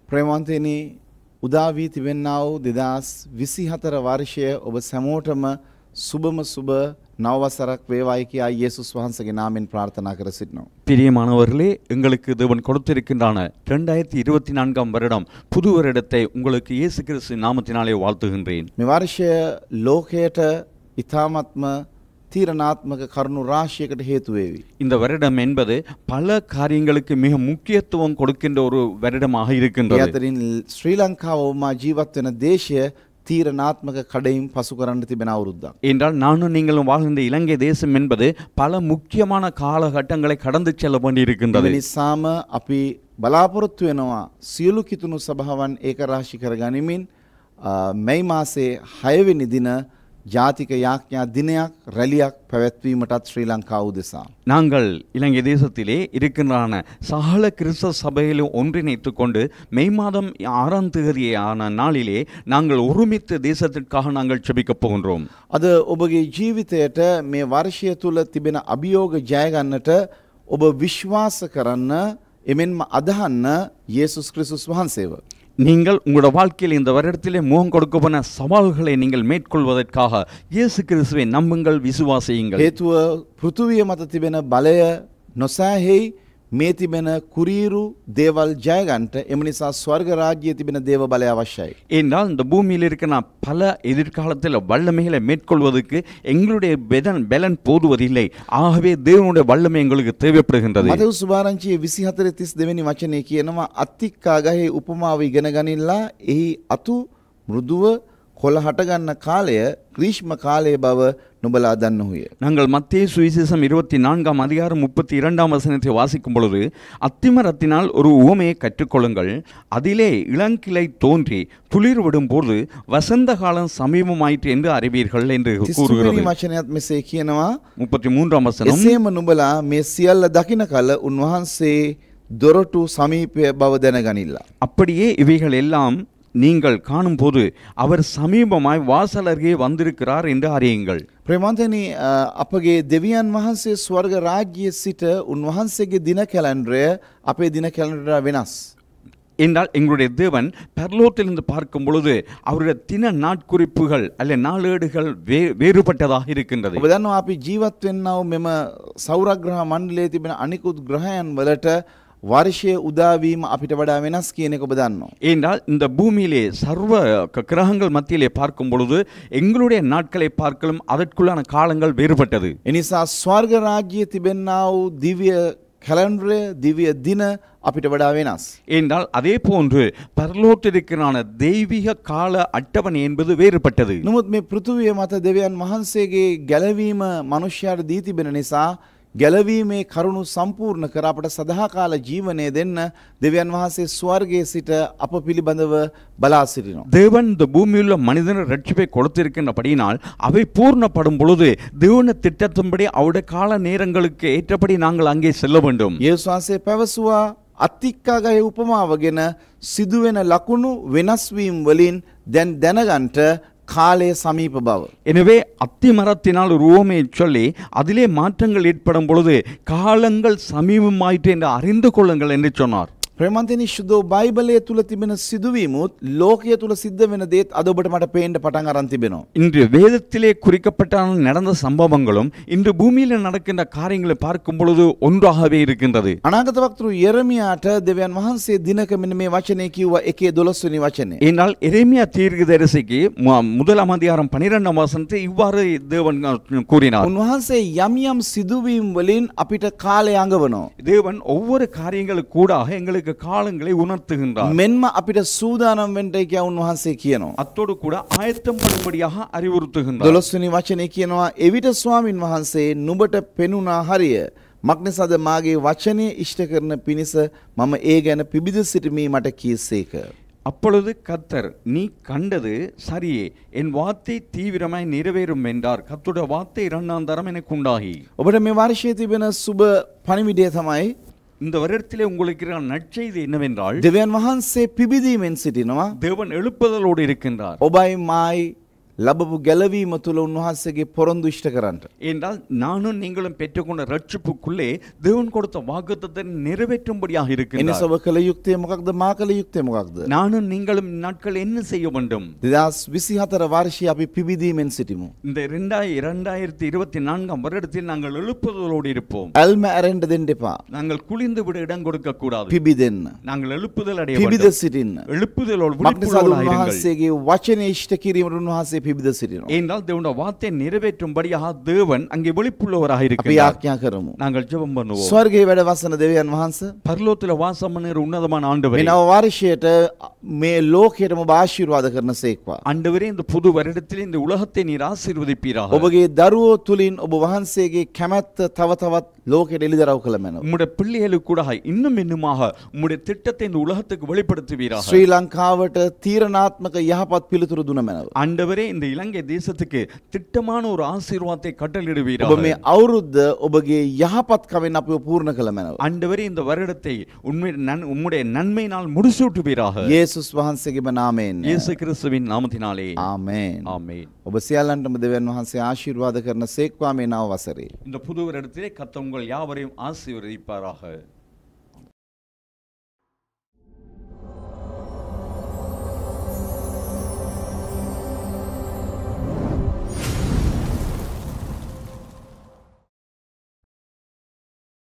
ප්‍රේමන්තයනි උදාවී තිබෙන්න්නා වූ දෙදස් විසි හතර වර්ෂය ඔබ සැමෝටම සුබම සුබ නවවසරක් වේවායි කියා යේසුස් වහන්සගේ නාමෙන් ප්‍රාර්ථනා කර සිටිනවා. பிரியமானவர்களே எங்களுக்கு தேவன் கொடுத்திருக்கின்றான ரெண்டாயிரத்தி இருபத்தி நான்காம் வருடம் புது வருடத்தை உங்களுக்கு இயேசு கிறிஸ்து நாமத்தினாலே வாழ்த்துகின்றேன் මෙ වර්ෂය ලෝකයට ඉතාමත්ම තීරණාත්මක කරුණු රාශයකට හේතුවේවි. இந்த வருடம் என்பது பல காரியங்களுக்கு மிக முக்கியத்துவம் கொடுக்கின்ற ஒரு வருடமாக ඒ இருக்கின்றது අතරින් ශ්‍රී ලංකාව ඔවමා ජීවත් වෙන දේශය තීරණාත්මක කඩයිම් පසු කරන්න තිබෙන අවුරුද්දක්. என்றால் நானும் நீங்களும் வாழ்கின்ற இலங்கை தேசம் என்பது பல முக்கியமான காலகட்டங்களை கடந்து செல்ல එම வேண்டியிருக்கின்றது නිසාම අපි බලාපොරොත්තු වෙනවා සියලු කිතුුණු සභාවන් ඒක රාශි කර ගනිමින් අ, මැයි මාසේ හයවෙනි දින ජාතික යාඥා දිනයක් රැලියක් පැවැත්වීමටත් ශ්‍රී ලංකාව දෙසා. நாங்கள் இலங்கை தேசத்திலே இருக்கின்றான சகல கிறிஸ்தவ சபையிலும் ஒன்றிணைத்து கொண்டு மெய் மாதம் ஆறாம் தேதியான நாளிலே நாங்கள் ஒருமித்த தேசத்திற்காக நாங்கள் செபிக்கப் போகின்றோம் අද ඔබගේ ජීවිතයට මේ වර්ෂය තුළ තිබෙන අභියෝග ජයගන්නට ඔබ විශ්වාස කරන්න එමෙන්ම අදහන්න යේසුස් ක්‍රිසුස් වහන්සේව. நீங்கள் உங்களோட வாழ்க்கையில் இந்த வருடத்திலே முகம் கொடுக்க போன சவால்களை நீங்கள் மேற்கொள்வதற்காக இயேசு கிறிஸ்துவை நம்புங்கள் விசுவாசியுங்கள் හේතුව පෘතුවිය මත තිබෙන බලය නොසෑහෙයි මේ තිබෙන කුරීරු දේවල් ජයගන්ට එම නිසා ස්වර්ග රාජ්‍යය තිබෙන දේව බලය අවශ්‍යයි. என்றால் இந்த பூமியில் இருக்கிற பல எதிர்காலத்தில் வல்லமைகளை மேற்கொள்வதற்கு எங்களுடைய பெலன் பெலன் போதுவதில்லை ஆகவே தேவனுடைய வல்லமை எங்களுக்கு தேவைப்படுகின்றது මතව සුභාරංචිය විසිහතර තිස් දෙවැනි වචනය කියනවා අත්තික්කාගහේ උපමාව ඉගෙන ගනිල්ලා එහි අතු මෘදුව කොළ හටගන්න කාලය ක්‍රීෂ්ම කාලය බව නොබලා දන්නහුය. நாங்கள் மத்திய சுவிசேஷம் இருபத்தி நான்காம் அதிகாரம் முப்பத்தி இரண்டாம் வசனத்தை வாசிக்கும் பொழுது அத்திமரத்தினால் ஒரு உவமையை கற்றுக்கொள்ளுங்கள் அதிலே இளங்கிளை தோன்றி துளிர் விடும்போது வசந்த காலம் சமீபமாயிற்று என்று அறிவீர்கள் என்று තිස්තුවනි கூறுகிறது වචනයත් මෙසේ කියනවා முப்பத்தி மூன்றாம் வசனம் එසේම නුබලා මේ සියල්ල දකින කල උන්වහන්සේ දොරටු සමීපය බව දැනගනිල්ලා. அப்படியே இவைகள் எல்லாம் நீங்கள் காணும்போது அவர் சமீபமாய் வாசலருகே வந்திருக்கிறார் என்று அறியுங்கள் ප්‍රමන්තනි අපගේ දෙවියන් වහන්සේ ස්වර්ග රාජ්‍යය සිට උන්වහන්සේගේ දින කැලන්ඩ්‍රය අපේ දින කැලන්ඩර වෙනස්. என்றால் எங்களுடைய தேவன் பரலோகத்திலிருந்து பார்க்கும் பொழுது அவருடைய தின நாட்குறிப்புகள் அல்ல நாளேடுகள் வே வேறுபட்டதாக இருக்கின்றது ඔබ දන්නවා අපි ජීවත් වෙන්නව මෙම සෞරග්‍රහ මණ්ඩලේ තිබෙන අනිකුත් ග්‍රහයන් වලට වර්ෂය උදාවීම අපිට වඩා වෙනස් කියන එක ඔබ දන්නවා. என்றால் இந்த பூமியிலே சர்வ க- கிரகங்கள் மத்தியிலே பார்க்கும் பொழுது எங்களுடைய நாட்களை பார்க்கலும் அதற்குள்ளான காலங்கள் வேறுபட்டது එනිසා ස්වර්ග රාජ්‍යය තිබෙන්න්නා වූ දිවිය කැලන්ඩ්‍රය දිවිය දින අපිට වඩා වෙනස්. என்றால் அதே போன்று பரலோகத்திற்கான தெய்வீக கால அட்டவணை என்பது வேறுபட்டது නමුත් මේ පෘතුවිය මත දෙවියන් වහන්සේගේ ගැලවීම මනුෂ්‍යයාට දී තිබෙන නිසා ගැලවීමේ කරුණු සම්පූර්ණ කර අපට සදහාකාල ජීවනය දෙන්න දෙවියන් වහන්සේ ස්වර්ගයේ සිට අප පිළිබඳව බලා සිටිනවා. தேவன் இந்த பூமியுள்ள மனிதன ரட்சிப்பை கொடுத்திருக்கின்றபடியினால் அவை பூர்ணப்படும் பொழுது தேவன திட்டத்தின்படி அவருடைய கால நேரங்களுக்கு ஏற்றபடி நாங்கள் அங்கே செல்ல வேண்டும் යේසුස් වහන්සේ පැවසුවා අත්තික්කාගය උපමාවගෙන සිදුවෙන ලකුණු වෙනස්වීම් වලින් දැන් දැනගන්ට කාලය සමීප බව. எனவே அத்தி மரத்தினால் ஒரு உவமையை சொல்லி அதிலே மாற்றங்கள் ஏற்படும் பொழுது காலங்கள் சமீபமாயிற்று என்று அறிந்து கொள்ளுங்கள் என்று சொன்னார் ප්‍රමන්තනි ශුද්ධෝ බයිබලය තුළ තිබෙන සිදුවීමුත් ලෝකය තුළ සිද්ධ වෙන දේත් අද ඔබට මට පේන්ට පටන් අරන් තිබෙනවා. இன்று வேதத்திலே குறிக்கப்பட்ட நடந்த சம்பவங்களும் இன்று பூமியில் நடக்கின்ற காரியங்களை பார்க்கும் பொழுது ஒன்றாகவே இருக்கின்றது අනාගතවක්තුරු යෙරමියාට දෙවන් වහන්සේ දිනක මෙන මේ වචනය කිව්ව එකේ දොළොස්වනි වචනය. ஏனால் எரேமியா தீர்க்கதரிசிக்கு மு- முதலாம் அதிகாரம் பனிரெண்டாம் வசனத்தை இவ்வாறு தேவன் அஹ், கூறினார் උන්වහන්සේ යම් යම් සිදුවීම් වලින් අපිට කාලය අඟවනෝ. தேவன் ஒவ்வொரு காரியங்களுக்கு கூடாக எங்களுக்கு காலங்களை உணர்த்துகின்றார் මෙන්ම අපිට සූදානම් වෙන්ට එක උන්වහන්සේ කියනවා. அத்தோடு கூட ஆயத்தம் பண்ணும்படியாக அறிவுறுத்துகின்றார் දොළොස්වනි වචනය කියනවා එවිට ස්වාමින් වහන්සේ නුබට පෙනුනා හරිය. මක්නිසාද මාගේ වචනය ඉෂ්ට කරන පිණිස මම ඒ ගැන පිබිද සිටමී මට කීසේක. அப்பொழுது கத்தர் நீ கண்டது சரியே என் வார்த்தை தீவிரமாய் நிறைவேறும் என்றார் கத்துடைய வார்த்தை இரண்டாம் தரம் எனக்கு உண்டாகி ඔබට මේ වර්ෂය තිබෙන සුබ පණිවිඩය තමයි இந்த வருடத்திலே உங்களுக்கு இருக்கிற நற்செய்தி என்னவென்றால் දෙවන් වහන්සේ පිබිදීමෙන් සිටිනවා. தேவன் எழுப்புதலோடு இருக்கின்றார் ඔබයි මයි ලබපු ගැලවීම තුළ උන්වහන්සේගේ පොරොන්දු ඉෂ්ට කරන්නට. என்றால் நானும் நீங்களும் பெற்றுக்கொண்ட ரட்சிப்புக்குள்ளே தேவன் கொடுத்த வாக்குத்தத்தை நிறைவேற்றும்படியாக එනිසා இருக்கின்றார் ඔබ කළ යුක්තය මොකක්ද මා කළ යුක්තය මොකක්ද. நானும் நீங்களும் நாட்கள் என்ன செய்ய வேண்டும் දෙදස් විසිහතර වර්ෂය අපි පිබිදීමෙන් සිටිමු. இந்த இரண்டாய் இரண்டாயிரத்தி இருபத்தி நான்காம் வருடத்தில் நாங்கள் எழுப்புதலோடு இருப்போம் ඇල්ම ඇරෙන්ට දෙන්න එපා. நாங்கள் குளிந்து விட இடம் கொடுக்க கூடாது පිබි දෙන්න. நாங்கள் எழுப்புதல் அடைய පිබිද வேண்டும். සිටින්න. எழுப்புதலோடு මක්නිසාද விழிப்புள்ளவர்களாக இருங்கள். උන්වහන්සේගේ වචනය ඉෂ්ට කිරීමට උන්වහන්සේ පිබිද සිටිනවා. ஏனென்றால் தேவனுடைய வார்த்தை நிறைவேற்றும்படியாக தேவன் அங்கே விழிப்புள்ளவராக අපි இருக்கிறார் ආඥා කරමු. நாங்கள் ஜெபம் பண்ணுவோம் ස්වර්ගේ වැඩ වසන දෙවියන් වහන්ස. பரலோகத்தில் வாசம் பண்ணுகிற உன்னதமான මේ ஆண்டவரே නව වර්ෂයට මේ ලෝකයටම භාශිර්වාද කරන සේක්වා. ஆண்டவரே இந்த புது வருடத்தில் இந்த உலகத்தை நீர் ஆசீர்வதிப்பீராக ඔබගේ දරුවෝ තුළින් ඔබ වහන්සේගේ කැමැත්ත තව තවත් ලෝකෙට එළිදරව් කළ මැනව. உம்முடைய பிள்ளைகளுக்கு கூட இன்னும் இன்னுமாக உம்முடைய திட்டத்தை இந்த உலகத்துக்கு வெளிப்படுத்துவீராக ශ්‍රී ලංකාවට තීරණාත්මක යහපත් පිළිතුරු දුන මැනව. ஆண்டவரே இந்த இலங்கை தேசத்துக்கு திட்டமான ஒரு ஆசீர்வாதத்தை ඔබ கட்டளிடுவீராக මේ අවුරුද්ධ ඔබගේ යහපත් කවෙන් අප පූර්ණ කළ මැනව. ஆண்டவரே இந்த வருடத்தை உண்மை நன் உம்முடைய நன்மையினால் முடிசூட்டுவீராக ඒසුස් වහන්සේගේම නාමයෙන්. இயேசு கிறிஸ்துவின் நாமத்தினாலே ආමේන්. ஆமென் ඔබ සියල්ලන්ටම දෙවන් වහන්සේ ආශිර්වාද කරන සේක්වා මේ නව වසරේ. இந்த புது வருடத்திலே கத்த உங்கள் யாவரையும் ஆசீர்வதிப்பாராக